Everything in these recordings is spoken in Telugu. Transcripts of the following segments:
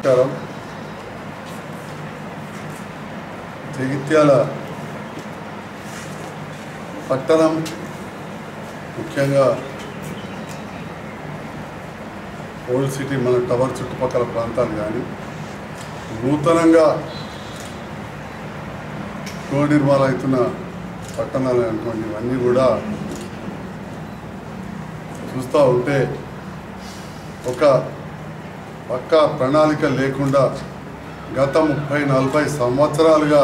నమస్కారం జగిత్యాల పట్టణం ముఖ్యంగా ఓల్డ్ సిటీ మన టవర్ చుట్టుపక్కల ప్రాంతాలు కానీ నూతనంగా గృహ నిర్మాణం అవుతున్న పట్టణాలు అనుకోండి ఇవన్నీ కూడా చూస్తూ ఉంటే ఒక పక్కా ప్రణాళిక లేకుండా గత ముప్పై నలభై సంవత్సరాలుగా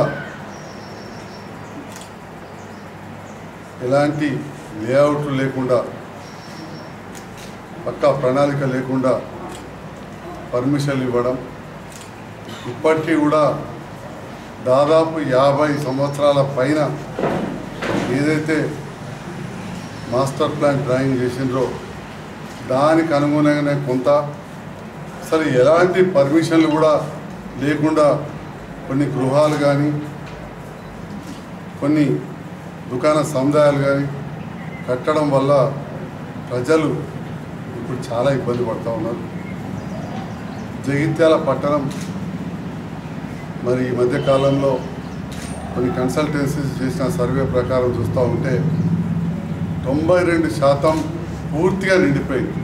ఎలాంటి లేఅవుట్లు లేకుండా పక్కా ప్రణాళిక లేకుండా పర్మిషన్లు ఇవ్వడం ఇప్పటికీ కూడా దాదాపు యాభై సంవత్సరాల పైన ఏదైతే మాస్టర్ ప్లాన్ డ్రాయింగ్ చేసిండ్రో దానికి అనుగుణంగానే కొంత అసలు ఎలాంటి పర్మిషన్లు కూడా లేకుండా కొన్ని గృహాలు కానీ కొన్ని దుకాణ సముదాయాలు కానీ కట్టడం వల్ల ప్రజలు ఇప్పుడు చాలా ఇబ్బంది పడుతూ ఉన్నారు జగిత్యాల పట్టణం మరి ఈ మధ్య కాలంలో కొన్ని కన్సల్టెన్సీస్ చేసిన సర్వే ప్రకారం చూస్తూ ఉంటే తొంభై రెండు శాతం పూర్తిగా నిండిపోయింది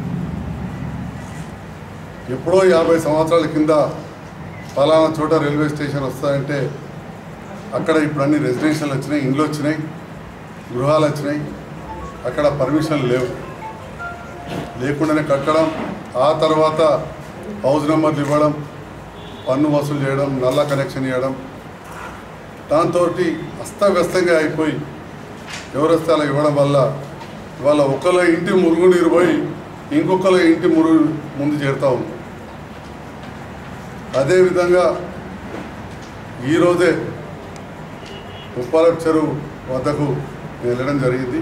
ఎప్పుడో యాభై సంవత్సరాల కింద ఫలానా చోట రైల్వే స్టేషన్ వస్తాయంటే అక్కడ ఇప్పుడు అన్ని రెసిడెన్షియల్ వచ్చినాయి ఇండ్లు వచ్చినాయి గృహాలు వచ్చినాయి అక్కడ పర్మిషన్ లేవు లేకుండానే కట్టడం ఆ తర్వాత హౌస్ నెంబర్లు ఇవ్వడం పన్ను వసూలు చేయడం నల్ల కనెక్షన్ ఇవ్వడం దాంతో అస్తవ్యస్తంగా అయిపోయి ఎవరు వస్తే అలా ఇవ్వడం వల్ల ఇవాళ ఒకళ్ళ ఇంటి మురుగు నీరు పోయి ఇంకొకళ్ళ ఇంటి మురుగు ముందు చేరుతూ ఉంది అదేవిధంగా ఈరోజే ఉప్పాలపు చెరువు వద్దకు నేను వెళ్ళడం జరిగింది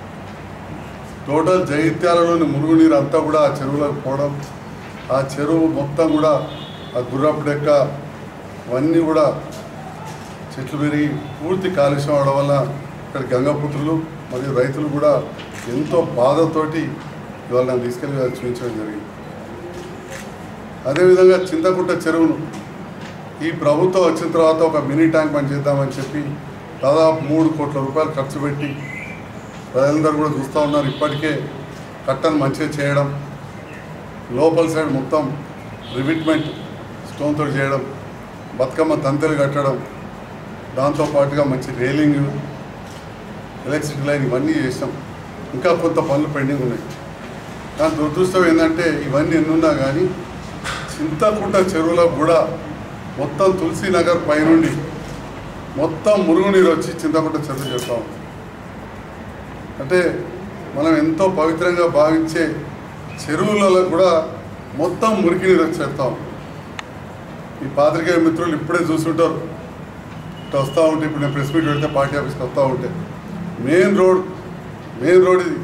టోటల్ జైత్యాలలోని మురుగునీరు అంతా కూడా ఆ చెరువులోకి పోవడం ఆ చెరువు మొత్తం కూడా ఆ గుర్రపు డెక్క అవన్నీ కూడా చెట్లు పెరిగి పూర్తి కాలుష్యం అవడం వల్ల ఇక్కడ గంగపుత్రులు మరియు రైతులు కూడా ఎంతో బాధతోటి ఇవాళ నన్ను తీసుకెళ్ళి చూపించడం జరిగింది అదేవిధంగా చింతకుంట చెరువును ఈ ప్రభుత్వం వచ్చిన తర్వాత ఒక మినీ ట్యాంక్ పని చేద్దామని చెప్పి దాదాపు మూడు కోట్ల రూపాయలు ఖర్చు పెట్టి ప్రజలందరూ కూడా చూస్తూ ఉన్నారు ఇప్పటికే కట్టను మంచిగా చేయడం లోపల సైడ్ మొత్తం రివిట్మెంట్ స్టోన్తో చేయడం బతుకమ్మ తంతెలు కట్టడం దాంతో పాటుగా మంచి రేలింగ్ ఎలక్ట్రిసిటీ లైన్ ఇవన్నీ చేసాం ఇంకా కొంత పనులు పెండింగ్ ఉన్నాయి దాని దురదృష్టం ఏంటంటే ఇవన్నీ ఎన్నున్నా కానీ చింతకుంట చెరువులో కూడా మొత్తం తులసి నగర్ పైనుండి మొత్తం మురుగునీరు వచ్చి చింతకుంట చెరువు చెప్తా ఉంది అంటే మనం ఎంతో పవిత్రంగా భావించే చెరువులలో కూడా మొత్తం మురికి నీరు వచ్చి చెప్తాం ఈ పాత్రికేయ మిత్రులు ఇప్పుడే చూస్తుంటారు ఇట్లా వస్తూ ఉంటే ఇప్పుడు నేను ప్రెస్ మీట్ పెడితే పార్టీ ఆఫీస్కి వస్తూ ఉంటే మెయిన్ రోడ్ మెయిన్ రోడ్ ఇది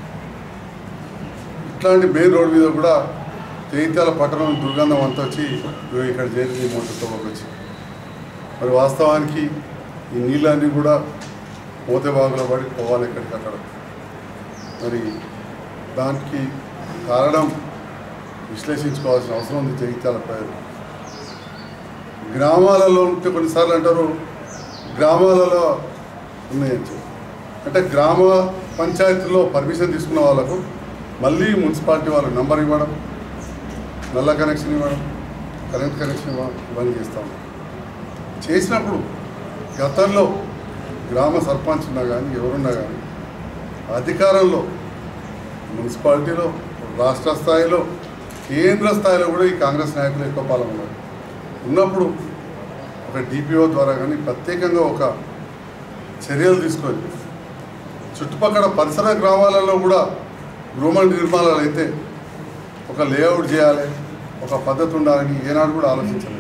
ఇట్లాంటి మెయిన్ రోడ్ మీద కూడా జైత్యాల పట్టణం దుర్గంధం అంతా వచ్చి ఇదిగో ఇక్కడ చేరింది మోటార్తో వచ్చి మరి వాస్తవానికి ఈ నీళ్ళన్నీ కూడా మూతే బాగులో పడి పోవాలి ఇక్కడికి అక్కడ మరి దానికి కారణం విశ్లేషించుకోవాల్సిన అవసరం ఉంది జగిత్యాల ప్రజలు గ్రామాలలో ఉంటే కొన్నిసార్లు అంటారు గ్రామాలలో ఉన్నాయని చెప్పి అంటే గ్రామ పంచాయతీలో పర్మిషన్ తీసుకున్న వాళ్ళకు మళ్ళీ మున్సిపాలిటీ వాళ్ళు నంబర్ ఇవ్వడం నల్ల కనెక్షన్ ఇవ్వడం కరెంట్ కనెక్షన్ ఇవ్వడం ఇవన్నీ చేస్తాం చేసినప్పుడు గతంలో గ్రామ సర్పంచ్ ఉన్నా కానీ ఎవరున్నా కానీ అధికారంలో మున్సిపాలిటీలో రాష్ట్ర స్థాయిలో కేంద్ర స్థాయిలో కూడా ఈ కాంగ్రెస్ నాయకులు ఎక్కువ పాలన ఉన్నారు ఉన్నప్పుడు ఒక డిపిఓ ద్వారా కానీ ప్రత్యేకంగా ఒక చర్యలు తీసుకొని చుట్టుపక్కల పరిసర గ్రామాలలో కూడా గృహ నిర్మాణాలు అయితే ఒక లేఅవుట్ చేయాలి ఒక పద్ధతి ఉండాలని ఏనాడు కూడా ఆలోచించలేదు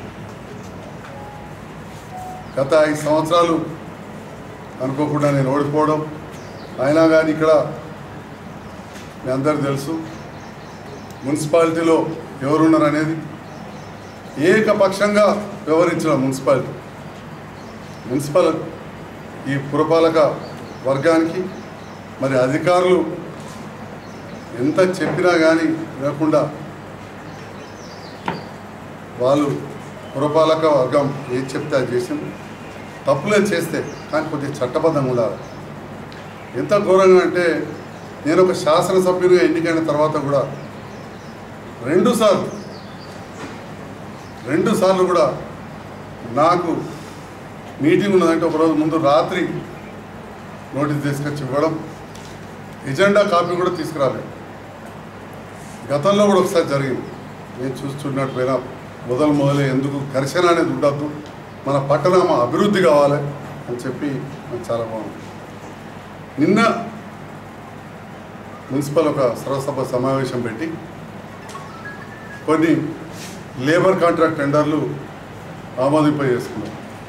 గత ఐదు సంవత్సరాలు అనుకోకుండా నేను ఓడిపోవడం అయినా కానీ ఇక్కడ మీ అందరు తెలుసు మున్సిపాలిటీలో ఎవరున్నారు అనేది ఏకపక్షంగా వ్యవహరించిన మున్సిపాలిటీ మున్సిపల్ ఈ పురపాలక వర్గానికి మరి అధికారులు ఎంత చెప్పినా కానీ లేకుండా వాళ్ళు పురపాలక వర్గం ఏది చెప్తే అది చేసింది తప్పులేదు చేస్తే కానీ కొద్దిగా చట్టబద్ధంగా ఉండాలి ఎంత ఘోరంగా అంటే నేను ఒక శాసనసభ్యునిగా ఎన్నికైన తర్వాత కూడా రెండుసార్లు రెండు సార్లు కూడా నాకు మీటింగ్ ఉన్నదంటే ఒకరోజు ముందు రాత్రి నోటీస్ తీసుకొచ్చి ఇవ్వడం ఎజెండా కాపీ కూడా తీసుకురాలేదు గతంలో కూడా ఒకసారి జరిగింది నేను చూస్తున్నట్టు పోయినా మొదలు మొదలే ఎందుకు ఘర్షణ అనేది ఉండద్దు మన పట్టణం అభివృద్ధి కావాలి అని చెప్పి నాకు చాలా బాగుంది నిన్న మున్సిపల్ ఒక సర్వసభ సమావేశం పెట్టి కొన్ని లేబర్ కాంట్రాక్ట్ టెండర్లు ఆమోదింప చేసుకున్నారు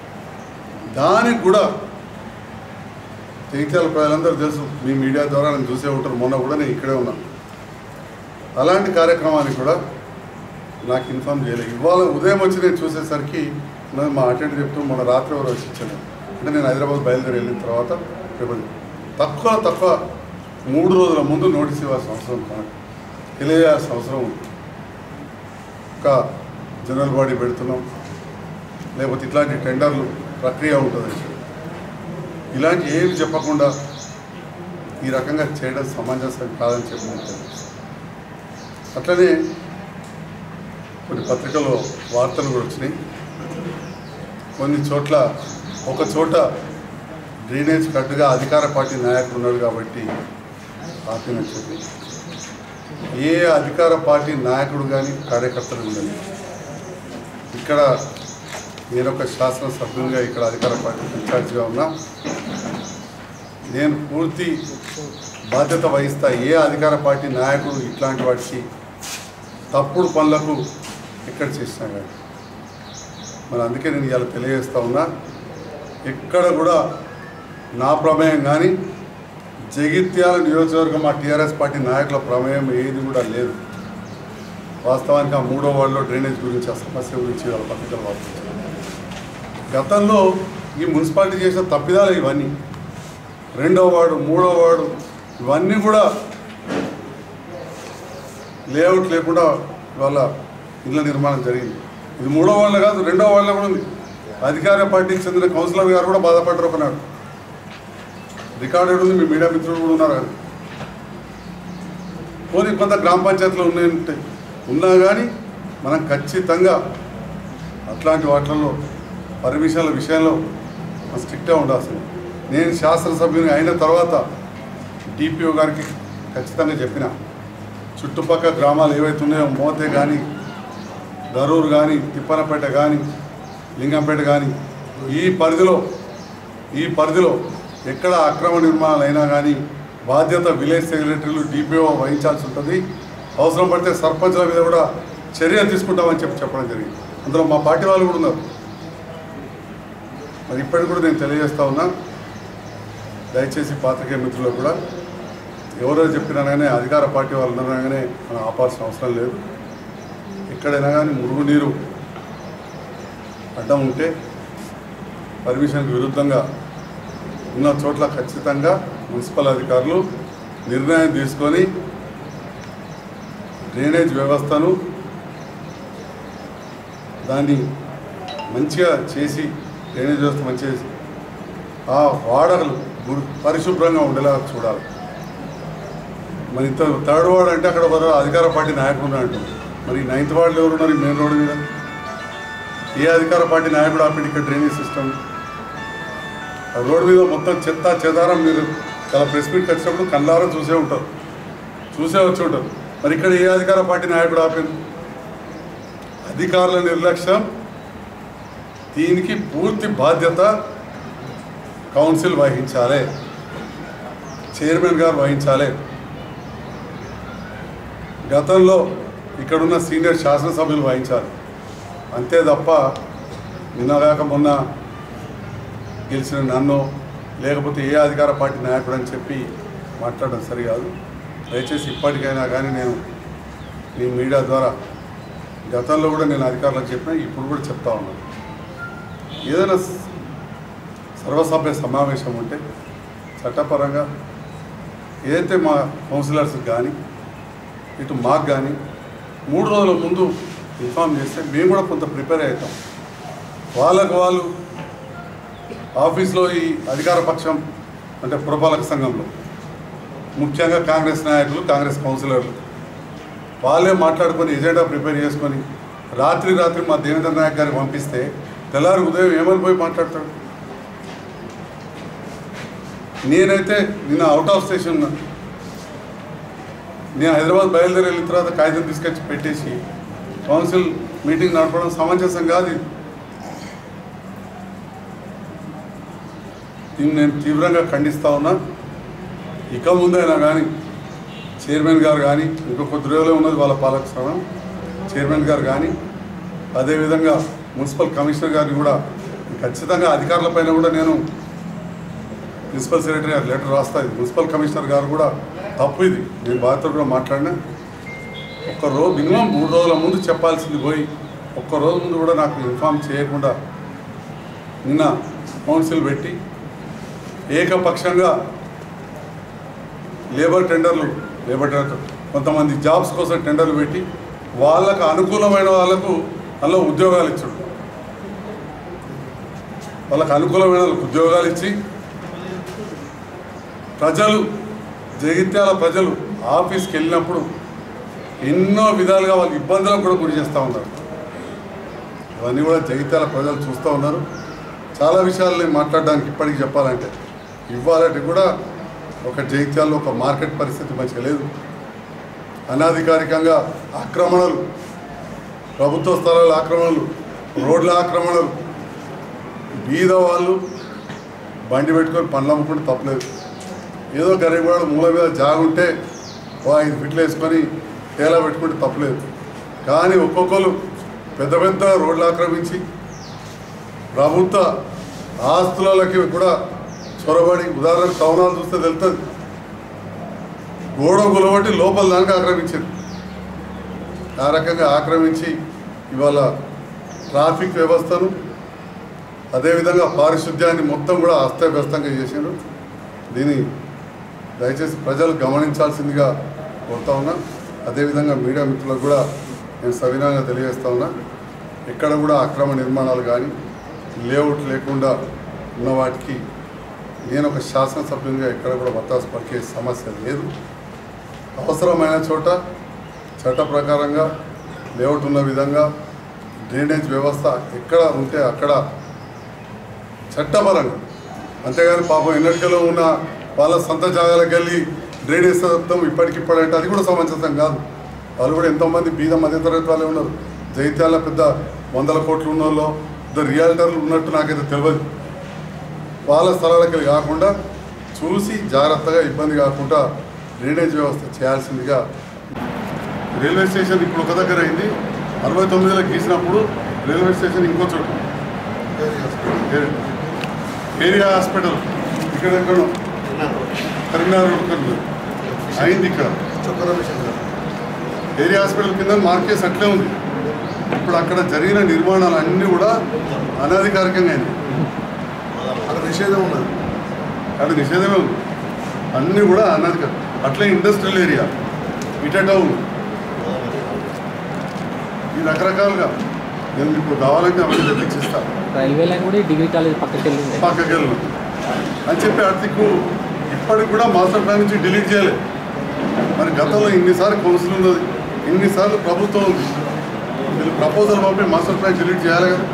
దానికి కూడా జగిత్యాల ప్రజలందరూ తెలుసు మీ మీడియా ద్వారా నేను చూసే ఉంటారు మొన్న కూడా నేను ఇక్కడే ఉన్నాను అలాంటి కార్యక్రమానికి కూడా నాకు ఇన్ఫామ్ చేయలేదు ఇవాళ ఉదయం వచ్చి నేను చూసేసరికి నేను మా అటెండ్ చెప్తూ మొన్న రాత్రి ఎవరు వచ్చి ఇచ్చాను అంటే నేను హైదరాబాద్ బయలుదేరి వెళ్ళిన తర్వాత రేపు తక్కువ తక్కువ మూడు రోజుల ముందు నోటీస్ ఇవ్వాల్సిన అవసరం కాదు తెలియజేయాల్సిన అవసరం ఉంది ఒక జనరల్ బాడీ పెడుతున్నాం లేకపోతే ఇట్లాంటి టెండర్లు ప్రక్రియ ఉంటుంది అని చెప్పి. ఇలాంటి ఏమి చెప్పకుండా ఈ రకంగా చేయడం సమంజసం కాదని చెప్పి నేను తెలియజేస్తాను. అట్లనే కొన్ని పత్రికల్లో వార్తలు కూడా వచ్చినాయి కొన్ని చోట్ల ఒక చోట డ్రైనేజ్ కట్టుగా అధికార పార్టీ నాయకుడు ఉన్నాడు కాబట్టి ఆపినని చెప్పి ఏ అధికార పార్టీ నాయకుడు కానీ కార్యకర్తలు ఉండదు ఇక్కడ నేను ఒక శాసనసభ్యునిగా ఇక్కడ అధికార పార్టీ ఇన్ఛార్జిగా ఉన్నా నేను పూర్తి బాధ్యత వహిస్తా ఏ అధికార పార్టీ నాయకుడు ఇట్లాంటి వాటికి తప్పుడు పనులకు ఎక్కడ చేసినా కానీ మరి అందుకే నేను ఇలా తెలియజేస్తా ఉన్నా ఎక్కడ కూడా నా ప్రమేయం కానీ జగిత్యాల నియోజకవర్గం మా టీఆర్ఎస్ పార్టీ నాయకుల ప్రమేయం ఏది కూడా లేదు వాస్తవానికి ఆ మూడో వార్డులో డ్రైనేజ్ గురించి ఆ సమస్య గురించి వాళ్ళ పత్రికలు వార్తించారు గతంలో ఈ మున్సిపాలిటీ చేసిన తప్పిదాలు ఇవన్నీ రెండో వార్డు మూడో వార్డు ఇవన్నీ కూడా లేఅవుట్ లేకుండా ఇవాళ ఇళ్ళ నిర్మాణం జరిగింది ఇది మూడో వాళ్ళ కాదు రెండో వాళ్ళ కూడా ఉంది అధికార పార్టీకి చెందిన కౌన్సిలర్ గారు కూడా బాధపడ్డారు ఒకనాడు రికార్డెడ్ ఉంది మీ మీడియా మిత్రులు కూడా ఉన్నారు అది పోనీ కొంత గ్రామ పంచాయతీలో ఉన్నాయంటే ఉన్నా కానీ మనం ఖచ్చితంగా అట్లాంటి వాటిల్లో పర్మిషన్ల విషయంలో మనం స్ట్రిక్ట్గా ఉండాల్సింది నేను శాసనసభ్యుని అయిన తర్వాత డిపిఓ గారికి ఖచ్చితంగా చెప్పిన చుట్టుపక్కల గ్రామాలు ఏవైతే ఉన్నాయో మోతే కానీ దరూరు కానీ తిప్పనపేట కానీ లింగంపేట కానీ ఈ పరిధిలో ఈ పరిధిలో ఎక్కడ అక్రమ నిర్మాణాలు అయినా కానీ బాధ్యత విలేజ్ సెక్రటరీలు డిపిఓ వహించాల్సి ఉంటుంది అవసరం పడితే సర్పంచ్ల మీద కూడా చర్య తీసుకుంటామని చెప్పి చెప్పడం జరిగింది అందులో మా పార్టీ వాళ్ళు కూడా ఉన్నారు మరి ఇప్పటికి కూడా నేను తెలియజేస్తా ఉన్నా దయచేసి పాత్రికేయ మిత్రులకు కూడా ఎవరో చెప్పినా కానీ అధికార పార్టీ వాళ్ళు ఉన్నా కానీ మనం ఆపాల్సిన అవసరం లేదు ఎక్కడైనా కానీ మురుగునీరు అడ్డం ఉంటే పర్మిషన్కి విరుద్ధంగా ఉన్న చోట్ల ఖచ్చితంగా మున్సిపల్ అధికారులు నిర్ణయం తీసుకొని డ్రైనేజ్ వ్యవస్థను దాన్ని మంచిగా చేసి డ్రైనేజ్ వ్యవస్థ మంచిగా చేసి ఆ వాడలు గుర్- పరిశుభ్రంగా ఉండేలా చూడాలి మరి ఇంత థర్డ్ వార్డ్ అంటే అక్కడ ఒక అధికార పార్టీ నాయకుడు ఉన్నాడు మరి నైన్త్ వార్డులో ఎవరు ఉన్నారు ఈ మెయిన్ రోడ్డు మీద ఏ అధికార పార్టీ నాయకుడు ఆపిండి ఇక్కడ డ్రైనేజ్ సిస్టమ్ ఆ రోడ్డు మీద మొత్తం చెత్త చెదారం మీరు చాలా ప్రెస్ మీట్కి వచ్చినప్పుడు కళ్ళారా చూసే ఉంటారు చూసే వచ్చి ఉంటారు మరి ఇక్కడ ఏ అధికార పార్టీ నాయకుడు ఆపింది అధికారుల నిర్లక్ష్యం దీనికి పూర్తి బాధ్యత కౌన్సిల్ వహించాలి చైర్మన్ గారు వహించాలి గతంలో ఇక్కడున్న సీనియర్ శాసనసభ్యులు వహించాలి అంతే తప్ప నిన్నగాక మొన్న గెలిచిన నన్ను లేకపోతే ఏ అధికార పార్టీ నాయకుడు అని చెప్పి మాట్లాడడం సరికాదు దయచేసి ఇప్పటికైనా కానీ నేను మీ మీడియా ద్వారా గతంలో కూడా నేను అధికారులకు చెప్పిన ఇప్పుడు కూడా చెప్తా ఉన్నాను ఏదైనా స- సర్వసభ్య సమావేశం ఉంటే చట్టపరంగా ఏదైతే మా కౌన్సిలర్స్ కానీ ఇటు మాకు కానీ మూడు రోజుల ముందు ఇన్ఫామ్ చేస్తే మేము కూడా కొంత ప్రిపేర్ అవుతాం వాళ్ళకు వాళ్ళు ఆఫీస్లో ఈ అధికార పక్షం అంటే పురపాలక సంఘంలో ముఖ్యంగా కాంగ్రెస్ నాయకులు కాంగ్రెస్ కౌన్సిలర్లు వాళ్ళే మాట్లాడుకొని ఎజెండా ప్రిపేర్ చేసుకొని రాత్రి రాత్రి మా దేవేంద్ర నాయక్ గారికి పంపిస్తే తెల్లారి ఉదయం ఏమని పోయి మాట్లాడతాడు నేనైతే నిన్న అవుట్ ఆఫ్ స్టేషన్ ఉన్నా నేను హైదరాబాద్ బయలుదేరి వెళ్ళిన తర్వాత కాగితం తీసుకొచ్చి పెట్టేసి కౌన్సిల్ మీటింగ్ నడపడం సమంజసం కాదు ఇది దీన్ని నేను తీవ్రంగా ఖండిస్తా ఉన్నా ఇక ముందైనా కానీ చైర్మన్ గారు కానీ ఇంకో కొద్ది రోజులే ఉన్నది వాళ్ళ పాలక స్థానం చైర్మన్ గారు కానీ అదేవిధంగా మున్సిపల్ కమిషనర్ గారిని కూడా ఖచ్చితంగా అధికారులపైన కూడా నేను ప్రిన్సిపల్ సెక్రటరీ గారు లెటర్ రాస్తా ఇది మున్సిపల్ కమిషనర్ గారు కూడా తప్పు ఇది నేను బాధ్యత కూడా మాట్లాడినా ఒక్క రోజు మినిమం మూడు రోజుల ముందు చెప్పాల్సింది పోయి ఒక్క రోజు ముందు కూడా నాకు ఇన్ఫామ్ చేయకుండా నిన్న కౌన్సిల్ పెట్టి ఏకపక్షంగా లేబర్ టెండర్లు లేబర్ టెండర్ కొంతమంది జాబ్స్ కోసం టెండర్లు పెట్టి వాళ్ళకు అనుకూలమైన వాళ్ళకు అందులో ఉద్యోగాలు ఇచ్చాడు వాళ్ళకు అనుకూలమైన వాళ్ళకు ఉద్యోగాలు ఇచ్చి ప్రజలు జగిత్యాల ప్రజలు ఆఫీస్కి వెళ్ళినప్పుడు ఎన్నో విధాలుగా వాళ్ళు ఇబ్బందులకు కూడా గురి చేస్తూ ఉన్నారు అవన్నీ కూడా జగిత్యాల ప్రజలు చూస్తూ ఉన్నారు చాలా విషయాలు నేను మాట్లాడడానికి ఇప్పటికి చెప్పాలంటే ఇవ్వాలంటే కూడా ఒక జగిత్యాల్లో ఒక మార్కెట్ పరిస్థితి మంచిగా లేదు అనాధికారికంగా ఆక్రమణలు ప్రభుత్వ స్థలాల ఆక్రమణలు రోడ్ల ఆక్రమణలు బీద వాళ్ళు బండి పెట్టుకొని పనులు అమ్ముకుంటే తప్పలేదు ఏదో గరీబ్ మూల మీద జాగుంటే ఓ ఐదు ఫిట్లు వేసుకొని తేలా పెట్టుకుంటే తప్పలేదు కానీ ఒక్కొక్కరు పెద్ద పెద్ద రోడ్లు ఆక్రమించి ప్రభుత్వ ఆస్తులకి కూడా చొరబడి ఉదాహరణకు టౌనాలు చూస్తే తెలుస్తుంది గోడ గులబట్టి లోపల దానికి ఆక్రమించారు ఆ రకంగా ఆక్రమించి ఇవాళ ట్రాఫిక్ వ్యవస్థను అదేవిధంగా పారిశుద్ధ్యాన్ని మొత్తం కూడా అస్తవ్యస్తంగా చేశారు దీన్ని దయచేసి ప్రజలు గమనించాల్సిందిగా కోరుతా ఉన్నా అదేవిధంగా మీడియా మిత్రులకు కూడా నేను సవినంగా తెలియజేస్తా ఉన్నా ఎక్కడ కూడా అక్రమ నిర్మాణాలు కానీ లేఅవుట్ లేకుండా ఉన్న వాటికి నేను ఒక శాసనసభ్యునిగా ఎక్కడ కూడా వత్తాసు పలికే సమస్య లేదు అవసరమైన చోట చట్ట ప్రకారంగా లేఅవుట్ ఉన్న విధంగా డ్రైనేజ్ వ్యవస్థ ఎక్కడ ఉంటే అక్కడ చట్టపరంగా అంతేగాని పాపం ఎన్నటికలో ఉన్న వాళ్ళ సొంత జాగాలకు వెళ్ళి డ్రైనేజ్ సత్వం ఇప్పటికిప్పుడంటే అది కూడా సమంజసం కాదు వాళ్ళు కూడా ఎంతోమంది బీద మధ్యతరగతి వాళ్ళే ఉన్నారు జైత్యాల పెద్ద వందల కోట్లు ఉన్న వాళ్ళు ఇద్దరు రియాల్టర్లు ఉన్నట్టు నాకైతే తెలియదు వాళ్ళ స్థలాలకు వెళ్ళి కాకుండా చూసి జాగ్రత్తగా ఇబ్బంది కాకుండా డ్రైనేజ్ వ్యవస్థ చేయాల్సిందిగా రైల్వే స్టేషన్ ఇప్పుడు ఒక దగ్గర అయింది అరవై తొమ్మిదిలో గీసినప్పుడు రైల్వే స్టేషన్ ఇంకో చోటు ఏ- ఏరియా హాస్పిటల్ ఇక్కడ ఎక్కడ కరీంనగర్ రోడ్ కింద అయింది ఇక్కడ ఏరియా హాస్పిటల్ కింద మార్కేస్ అట్లే ఉంది ఇప్పుడు అక్కడ జరిగిన నిర్మాణాలు అన్నీ కూడా అనధికారికంగా అయింది అక్కడ నిషేధం ఉన్నది అది నిషేధమే ఉంది అన్నీ కూడా అనధికార అట్లే ఇండస్ట్రియల్ ఏరియా ఇట టౌన్ ఈ రకరకాలుగా నేను ఇప్పుడు కావాలంటే అవన్నీ తెప్పించిస్తాను రైల్వే లైన్ కూడా ఈ డిగ్రీ కాలేజ్ పక్కకి వెళ్ళింది పక్కకి వెళ్ళు అని చెప్పి ఆర్టిక్ ఇప్పటికి కూడా మాస్టర్ ప్లాన్ నుంచి డిలీట్ చేయలే మరి గతంలో ఇన్నిసార్లు కౌన్సిల్ ఉన్నది ఇన్నిసార్లు ప్రభుత్వం ఉంది వీళ్ళు ప్రపోజల్ పంపి మాస్టర్ ప్లాన్ డిలీట్ చేయాలి కదా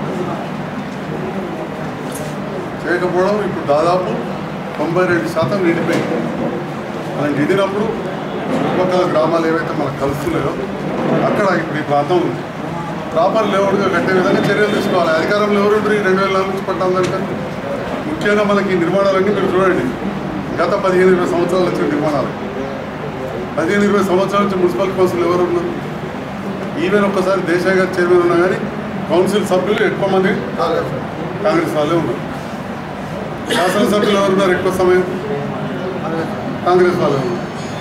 చేయకపోవడం ఇప్పుడు దాదాపు తొంభై రెండు శాతం నిండిపోయింది మనం నిండినప్పుడు చుట్టుపక్కల గ్రామాలు ఏవైతే మనకు కలుస్తున్నాయో అక్కడ ఇప్పుడు ఈ ప్రాంతం ఉంది ప్రాపర్ లేఅవుట్గా కట్టే విధంగా చర్యలు తీసుకోవాలి అధికారంలో ఎవరు ఉంటారు ఈ రెండు వేల నాలుగు నుంచి పట్టాం కనుక ముఖ్యంగా మనకి ఈ నిర్మాణాలన్నీ మీరు చూడండి గత పదిహేను ఇరవై సంవత్సరాలు వచ్చిన నిర్మాణాలు పదిహేను ఇరవై సంవత్సరాల నుంచి మున్సిపల్ కౌన్సిల్ ఎవరు ఉన్నారు ఈవెన్ ఒక్కసారి దేశాయ్ గారు చైర్మన్ ఉన్నా కానీ కౌన్సిల్ సభ్యులు ఎక్కువ మంది కాంగ్రెస్ వాళ్ళే ఉన్నారు శాసనసభ్యులు ఎవరు ఉన్నారు ఎక్కువ సమయం కాంగ్రెస్ వాళ్ళే ఉన్నారు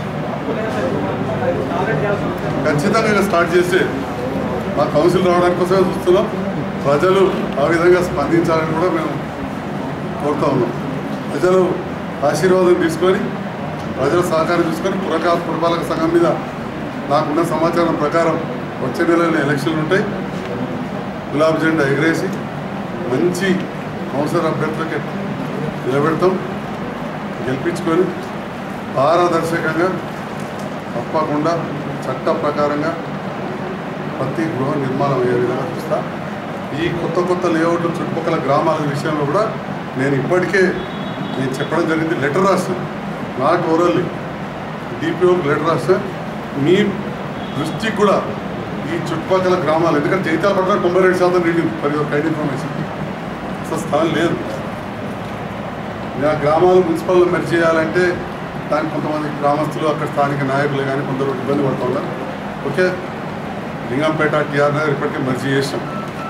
ఖచ్చితంగా ఇక స్టార్ట్ చేసి మా కౌన్సిల్ రావడానికి కోసమే చూస్తున్నాం ప్రజలు ఆ విధంగా స్పందించాలని కూడా మేము కోరుతా ఉన్నాం ప్రజలు ఆశీర్వాదం తీసుకొని ప్రజల సహకారం తీసుకొని పురకా పురపాలక సంఘం మీద నాకున్న సమాచారం ప్రకారం వచ్చే నెలలో ఎలక్షన్లు ఉంటాయి గులాబ్ జెండా ఎగరేసి మంచి కౌన్సిలర్ అభ్యర్థులకి నిలబెడతాం గెలిపించుకొని పారదర్శకంగా తప్పకుండా చట్ట ప్రకారంగా ప్రతి గృహ నిర్మాణం అయ్యే విధంగా చూస్తా ఈ కొత్త కొత్త లేఅవుట్లు చుట్టుపక్కల గ్రామాల విషయంలో కూడా నేను ఇప్పటికే నేను చెప్పడం జరిగింది లెటర్ రాస్తాను నాట్ ఓరల్లీ డిపిఓకి లెటర్ రాస్తా మీ దృష్టికి కూడా ఈ చుట్టుపక్కల గ్రామాలు ఎందుకంటే జైతాల పట్ల తొంభై రెండు శాతం నిండింది పది ఒక కైడ్ ఇన్ఫర్మేషన్ అసలు స్థలం లేదు ఆ గ్రామాలు మున్సిపల్ మెర్జ్ చేయాలంటే దానికి కొంతమంది గ్రామస్తులు అక్కడ స్థానిక నాయకులు కానీ కొందరు ఇబ్బంది పడుతున్నారు ఓకే లింగంపేట టీఆర్ నగర్ ఇప్పటికే మెర్జ్ చేసాం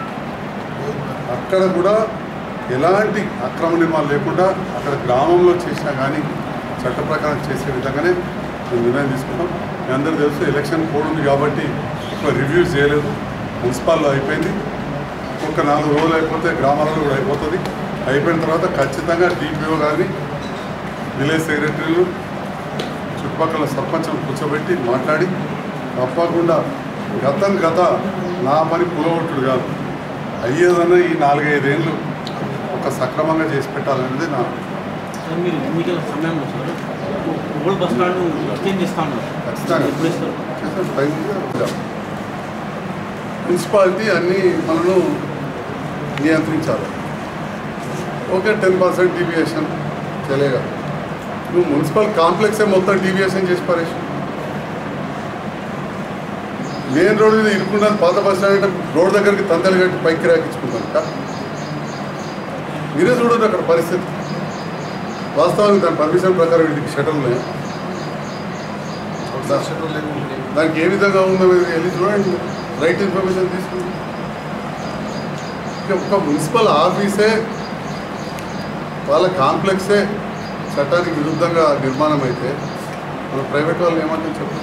అక్కడ కూడా ఎలాంటి అక్రమ నిర్మాణం లేకుండా అక్కడ గ్రామంలో చేసినా కానీ చట్ట ప్రకారం చేసే విధంగానే మేము నిర్ణయం తీసుకుంటాం మీ అందరూ తెలుసు ఎలక్షన్ కోడ్ ఉంది కాబట్టి ఎక్కువ రివ్యూస్ చేయలేదు మున్సిపాల్లో అయిపోయింది ఒక నాలుగు రోజులు అయిపోతే గ్రామాలలో కూడా అయిపోతుంది అయిపోయిన తర్వాత ఖచ్చితంగా డిపిఓ గారిని విలేజ్ సెక్రటరీలు చుట్టుపక్కల సర్పంచ్లు కూర్చోబెట్టి మాట్లాడి తప్పకుండా గతం గత నా పని పులగొట్టుడు కాదు అయ్యేదన్నా ఈ నాలుగైదేళ్ళు ఒక సక్రమంగా చేసి పెట్టాలనేది నా సార్ మీరు ఎన్నికల సమయంలో sir old bus stand exchange చేస్తా ఉన్నారు ఖచ్చితంగా. ఎప్పుడు ఇస్తారు చేసే టైం మీద ఉంటాం. మున్సిపాలిటీ అన్నీ మనను నియంత్రించాలి ఓకే టెన్ పర్సెంట్ డీవియేషన్ తెలియగా నువ్వు మున్సిపల్ కాంప్లెక్సే మొత్తం డీవియేషన్ చేసి పరేసి మెయిన్ రోడ్ మీద ఇరుక్కున్నది పాత బస్ స్టాండ్ అంటే రోడ్ దగ్గరికి తంతలు కట్టి పైకి రాకించుకుంటాను మీరే చూడండి అక్కడ పరిస్థితి వాస్తవానికి దాని పర్మిషన్ ప్రకారం వీటికి షటర్లు ఉన్నాయి దర్శనం లేకుండా దానికి ఏ విధంగా ఉందో మీరు వెళ్ళి చూడండి రైట్ ఇన్ఫర్మేషన్ తీసుకుని ఇక ఒక మున్సిపల్ ఆఫీసే వాళ్ళ కాంప్లెక్సే చట్టానికి విరుద్ధంగా నిర్మాణం అయితే మన ప్రైవేట్ వాళ్ళు ఏమంటారు చెప్పు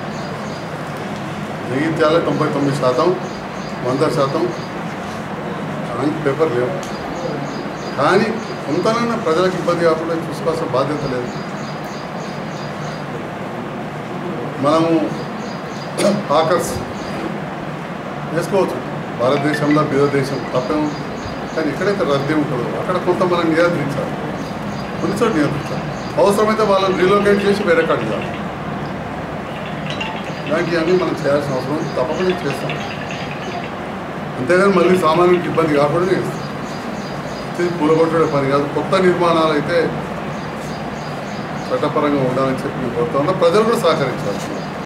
జగిత్యాల తొంభై తొమ్మిది శాతం వంద శాతం అలాంటి పేపర్ లేవు కానీ కొంతనైనా ప్రజలకు ఇబ్బంది కాకుండా చూసుకోవాల్సిన బాధ్యత లేదు మనము హాకర్స్ వేసుకోవచ్చు భారతదేశంలో బీద దేశం తప్పేం కానీ ఎక్కడైతే రద్దీ ఉంటుందో అక్కడ కొంత మనం నియంత్రించాలి కొన్ని చోట్ల నియంత్రించాలి అవసరమైతే వాళ్ళని రీలోకేట్ చేసి వేరే కాడికి కాదు ఇలాంటివన్నీ మనం చేయాల్సిన అవసరం ఉంది తప్పకుండా చేస్తాం అంతేగాని మళ్ళీ సామాన్యుడికి ఇబ్బంది కాకుండా చేస్తాం ఇది కూలగొట్టడే పని కాదు కొత్త నిర్మాణాలు అయితే చట్టపరంగా ఉండాలని చెప్పి నేను కోరుతా ఉన్నా ప్రజలు కూడా సహకరించాలి